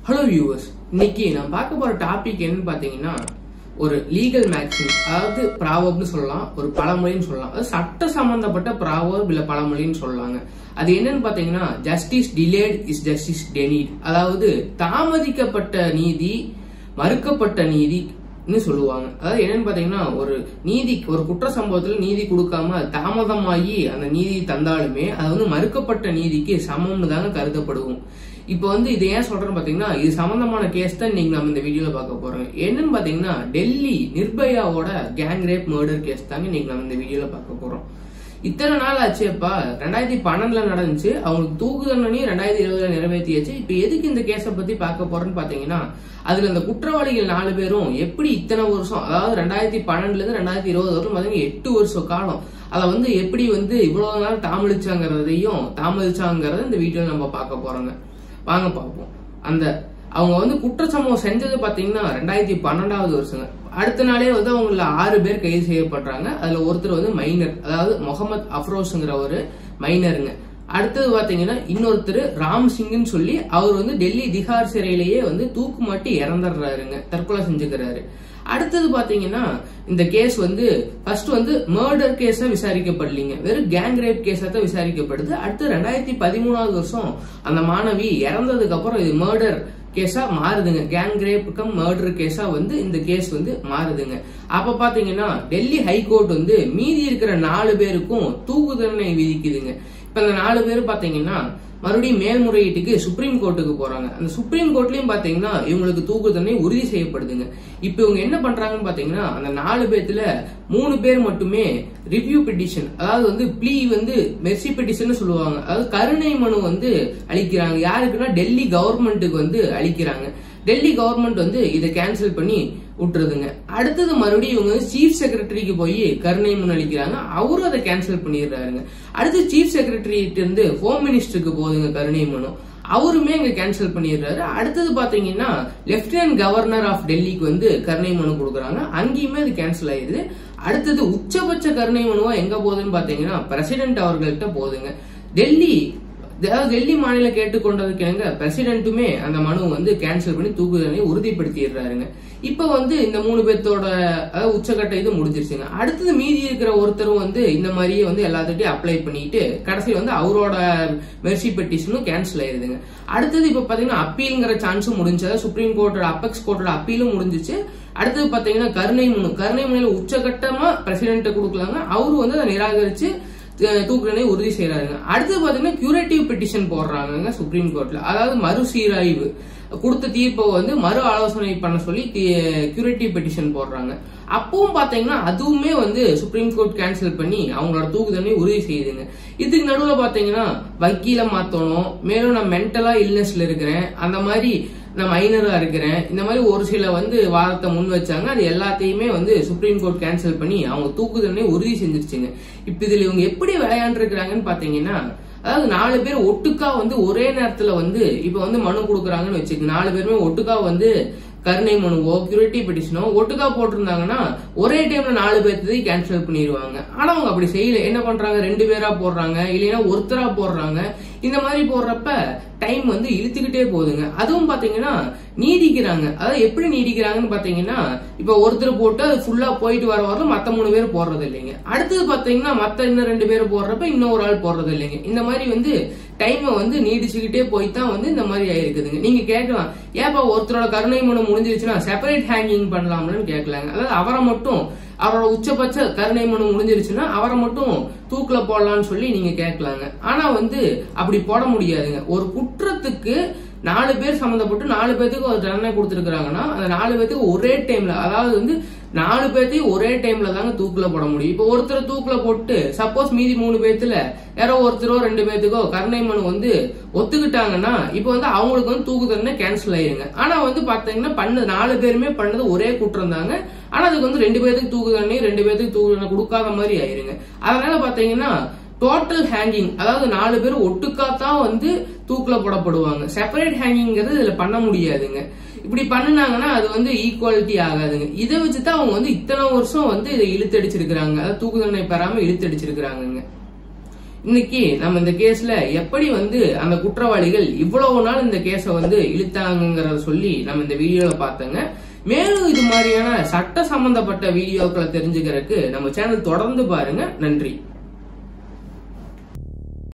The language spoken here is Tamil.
ஹலோ வியூவர்ஸ் இன்னைக்கு நான் பார்க்க போற டாபிக் என்னன்னு பாத்தீங்கன்னா ஒரு லீகல் மேக்ஸிம் அதாவது ப்ராவப்னு சொல்லலாம் ஒரு பழமொழின்னு சொல்லலாம் அது சட்ட சம்பந்தப்பட்ட ப்ராவப் இல்ல பழமொழின்னு சொல்லலாங்க அது என்னன்னு பாத்தீங்கன்னா justice delayed is justice denied அதாவது தாமதிக்கப்பட்ட நீதி மறுக்கப்பட்ட நீதி ன்னு சொல்லுவாங்க அதாவது என்னன்னு பாத்தீங்கன்னா ஒரு நீதி ஒரு குற்ற சம்பவத்துல நீதி கொடுக்காம அது தாமதமாகி அந்த நீதி தந்தாலுமே அது வந்து மறுக்கப்பட்ட நீதிக்கு சமம்னு தாங்க கருதப்படுவோம் இப்போ வந்து இது ஏன் சொல்றேன்னு பாத்தீங்கன்னா இது சம்பந்தமான கேஸ் தான் நீங்க நம்ம இந்த வீடியோல பார்க்க போறோம் என்னன்னு பாத்தீங்கன்னா டெல்லி நிர்பயாவோட கேங் ரேப் மர்டர் கேஸ் தாங்க நீங்க நம்ம இந்த வீடியோல பார்க்க போறோம் இத்தனை நாள் ஆச்சுப்பா ரெண்டாயிரத்தி பன்னெண்டுல நடந்துச்சு அவங்களுக்கு தூக்கு தண்டனையும் ரெண்டாயிரத்தி இருபதுல நிறைவேற்றியாச்சு இப்ப எதுக்கு இந்த கேஸை பத்தி பார்க்க போறேன்னு பாத்தீங்கன்னா அதுல இந்த குற்றவாளிகள் நாலு பேரும் எப்படி இத்தனை வருஷம் அதாவது ரெண்டாயிரத்தி பன்னெண்டுல இருந்து ரெண்டாயிரத்தி இருபது வரைக்கும் பாத்தீங்கன்னா எட்டு வருஷம் காலம் அதை வந்து எப்படி வந்து இவ்வளவு நாள் தாமதிச்சாங்கிறதையும் தாமதிச்சாங்கிறத இந்த வீடியோல நம்ம பார்க்க போறோங்க வாங்க பார்ப்போம் அந்த அவங்க வந்து குற்றச்சம்பவம் செஞ்சது பாத்தீங்கன்னா ரெண்டாயிரத்தி பன்னெண்டாவது வருஷங்க அடுத்த நாளே வந்து அவங்கள ஆறு பேர் கைது செய்யப்படுறாங்க அதுல ஒருத்தர் வந்து மைனர் அதாவது முகமது அஃப்ரோஸ்ங்கிற ஒரு மைனருங்க அடுத்தது பாத்தீங்கன்னா இன்னொருத்தர் ராம் சிங்னு சொல்லி அவர் வந்து டெல்லி திகார் சிறையிலேயே வந்து தூக்கு மாட்டி இறந்துடுறாருங்க தற்கொலை செஞ்சுக்கிறாரு அடுத்தது பாத்தீங்கன்னா இந்த கேஸ் வந்து ஃபர்ஸ்ட் வந்து மர்டர் கேஸா விசாரிக்கப்படலீங்க வெறும் கேங் ரேப் கேஸா தான் விசாரிக்கப்படுது அடுத்து ரெண்டாயிரத்தி பதிமூணாவது வருஷம் அந்த மாணவி இறந்ததுக்கு அப்புறம் இது மர்டர் கேஸா மாறுதுங்க கேங் ரேப் கம் மர்டர் கேஸா வந்து இந்த கேஸ் வந்து மாறுதுங்க அப்ப பாத்தீங்கன்னா டெல்லி ஹைகோர்ட் வந்து மீதி இருக்கிற நாலு பேருக்கும் தூக்கு தண்டனை விதிக்குதுங்க இப்ப இந்த நாலு பேர் பாத்தீங்கன்னா மறுபடியும் மேல்முறையீட்டுக்கு சுப்ரீம் கோர்ட்டுக்கு போறாங்க அந்த சுப்ரீம் கோர்ட்லயும் பாத்தீங்கன்னா இவங்களுக்கு தூக்கு தண்டனை உறுதி செய்யப்படுதுங்க இப்ப இவங்க என்ன பண்றாங்கன்னு பாத்தீங்கன்னா அந்த நாலு பேர்த்துல மூணு பேர் மட்டுமே ரிவ்யூ பெட்டிஷன் அதாவது வந்து ப்ளீ வந்து மெர்சி பெட்டிஷன் சொல்லுவாங்க அதாவது கருணை மனு வந்து அளிக்கிறாங்க யாருக்குன்னா டெல்லி கவர்மெண்ட்டுக்கு வந்து அளிக்கிறாங்க டெல்லி கவர்மெண்ட் வந்து இதை கேன்சல் பண்ணி விட்டுருதுங்க அடுத்தது மறுபடியும் இவங்க சீஃப் செக்ரட்டரிக்கு போய் கருணை மனு அளிக்கிறாங்க அவரும் அதை கேன்சல் பண்ணிடுறாருங்க அடுத்து சீஃப் செக்ரட்டரிட்டு இருந்து ஹோம் மினிஸ்டருக்கு போகுதுங்க கருணை மனு அவருமே இங்க கேன்சல் பண்ணிடுறாரு அடுத்தது பாத்தீங்கன்னா லெப்டினன்ட் கவர்னர் ஆஃப் டெல்லிக்கு வந்து கருணை மனு கொடுக்குறாங்க அங்கேயுமே அது கேன்சல் ஆயிருது அடுத்தது உச்சபட்ச கருணை மனுவா எங்க போகுதுன்னு பாத்தீங்கன்னா பிரசிடென்ட் அவர்கள்ட்ட போகுதுங்க டெல்லி அதாவது டெல்லி மாநிலம் கேட்டுக்கொண்டதுக்கு எங்க பிரசிடென்ட்டுமே அந்த மனு வந்து கேன்சல் பண்ணி தூக்கு தண்டனை உறுதிப்படுத்திடுறாருங்க இப்ப வந்து இந்த மூணு பேர்த்தோட அதாவது உச்சகட்ட இது முடிஞ்சிருச்சுங்க அடுத்தது மீதி இருக்கிற ஒருத்தரும் வந்து இந்த மாதிரியே வந்து எல்லாத்துட்டையும் அப்ளை பண்ணிட்டு கடைசியில் வந்து அவரோட மெர்சி பெட்டிஷனும் கேன்சல் ஆயிருதுங்க அடுத்தது இப்ப பாத்தீங்கன்னா அப்பீல்ங்கிற சான்ஸும் முடிஞ்சது சுப்ரீம் கோர்ட்டோட அப்பெக்ஸ் கோர்ட்டோட அப்பீலும் முடிஞ்சிச்சு அடுத்தது பாத்தீங்கன்னா கருணை மனு கருணை மனுல உச்சகட்டமா பிரசிடென்ட் கொடுக்கலாங்க அவரு வந்து அதை நிராகரிச்சு தூக்கு தண்டனை உறுதி செய்யறாங்க அடுத்து பாத்தீங்கன்னா கியூரேட்டிவ் பெட்டிஷன் போடுறாங்க சுப்ரீம் கோர்ட்ல அதாவது மறுசீராய்வு கொடுத்த தீர்ப்பை வந்து மறு ஆலோசனை பண்ண சொல்லி கியூரேட்டிவ் பெட்டிஷன் போடுறாங்க அப்பவும் பாத்தீங்கன்னா அதுவுமே வந்து சுப்ரீம் கோர்ட் கேன்சல் பண்ணி அவங்களோட தூக்கு தண்டனை உறுதி செய்யுதுங்க இதுக்கு நடுவில் பாத்தீங்கன்னா வக்கீல மாத்தணும் மேலும் நான் மென்டலா இல்னஸ்ல இருக்கிறேன் அந்த மாதிரி நான் மைனரா இருக்கிறேன் இந்த மாதிரி ஒரு சில வந்து வாதத்தை முன் வச்சாங்க அது எல்லாத்தையுமே வந்து சுப்ரீம் கோர்ட் கேன்சல் பண்ணி அவங்க தூக்கு தண்டனை உறுதி செஞ்சிருச்சுங்க இப்ப இதுல இவங்க எப்படி விளையாண்டு இருக்கிறாங்கன்னு பாத்தீங்கன்னா அதாவது நாலு பேர் ஒட்டுக்கா வந்து ஒரே நேரத்துல வந்து இப்ப வந்து மனு கொடுக்குறாங்கன்னு வச்சுக்க நாலு பேருமே ஒட்டுக்கா வந்து கருணை மனுவோ கியூரிட்டி பெட்டிஷனோ ஒட்டுக்கா போட்டிருந்தாங்கன்னா ஒரே டைம்ல நாலு பேர்த்தையும் கேன்சல் பண்ணிடுவாங்க ஆனா அவங்க அப்படி செய்யல என்ன பண்றாங்க ரெண்டு பேரா போடுறாங்க இல்லைன்னா ஒருத்தரா போடுறாங்க இந்த மாதிரி போடுறப்ப டைம் வந்து இழுத்துக்கிட்டே போகுதுங்க அதுவும் பாத்தீங்கன்னா நீடிக்கிறாங்க அதாவது எப்படி நீடிக்கிறாங்கன்னு பாத்தீங்கன்னா இப்ப ஒருத்தர் போட்டு அது ஃபுல்லா போயிட்டு வர வரல மத்த மூணு பேர் போடுறது இல்லைங்க அடுத்தது பாத்தீங்கன்னா மத்த இன்னும் ரெண்டு பேர் போடுறப்ப இன்னொரு ஆள் போடுறது இல்லைங்க இந்த மாதிரி வந்து டைமை வந்து நீடிச்சுக்கிட்டே போய் தான் வந்து இந்த மாதிரி ஆயிருக்குதுங்க நீங்க கேட்கலாம் ஏப்பா ஒருத்தரோட கருணை மனு முடிஞ்சிருச்சுன்னா செப்பரேட் ஹேங்கிங் பண்ணலாம்னு கேட்கலாங்க அதாவது அவரை மட்டும் அவரோட உச்சபட்ச கருணை மனு முடிஞ்சிருச்சுன்னா அவரை மட்டும் தூக்குல போடலாம்னு சொல்லி நீங்க கேட்கலாங்க ஆனா வந்து அப்படி போட முடியாதுங்க ஒரு குற்றத்துக்கு நாலு பேர் சம்மந்தப்பட்டு நாலு பேத்துக்கு ஒரு தண்டனை கொடுத்துருக்காங்கன்னா அந்த நாலு பேத்துக்கு ஒரே டைம்ல அதாவது வந்து நாலு பேர்த்தையும் ஒரே டைம்ல தாங்க தூக்குல போட முடியும் இப்போ ஒருத்தர் தூக்குல போட்டு சப்போஸ் மீதி மூணு பேத்துல யாரோ ஒருத்தரோ ரெண்டு பேத்துக்கோ கருணை மனு வந்து ஒத்துக்கிட்டாங்கன்னா இப்போ வந்து அவங்களுக்கு வந்து தூக்கு தண்டனை கேன்சல் ஆயிருங்க ஆனா வந்து பாத்தீங்கன்னா பண்ண நாலு பேருமே பண்ணது ஒரே குற்றம் தாங்க ஆனா அதுக்கு வந்து ரெண்டு பேத்துக்கு தூக்கு தண்டனை ரெண்டு பேத்துக்கு தூக்கு தண்டனை கொடுக்காத மாதிரி ஆயிருங்க அதனால பாத்தீங்கன்னா டோட்டல் ஹேங்கிங் அதாவது நாலு பேர் ஒட்டுக்காத்தான் வந்து தூக்குல போடப்படுவாங்க செப்பரேட் ஹேங்கிங்கிறது இதுல பண்ண முடியாதுங்க இப்படி பண்ணுனாங்கன்னா அது வந்து ஈக்குவாலிட்டி ஆகாதுங்க இதை வச்சுதான் அவங்க வந்து இத்தனை வருஷம் வந்து இதை இழுத்தடிச்சிருக்கிறாங்க அதாவது தூக்கு தண்டனை பெறாம இழுத்தடிச்சிருக்கிறாங்க இன்னைக்கு நம்ம இந்த கேஸ்ல எப்படி வந்து அந்த குற்றவாளிகள் இவ்வளவு நாள் இந்த கேஸை வந்து இழுத்தாங்கிறத சொல்லி நம்ம இந்த வீடியோல பார்த்தோங்க மேலும் இது மாதிரியான சட்ட சம்பந்தப்பட்ட வீடியோக்களை தெரிஞ்சுக்கிறதுக்கு நம்ம சேனல் தொடர்ந்து பாருங்க நன்றி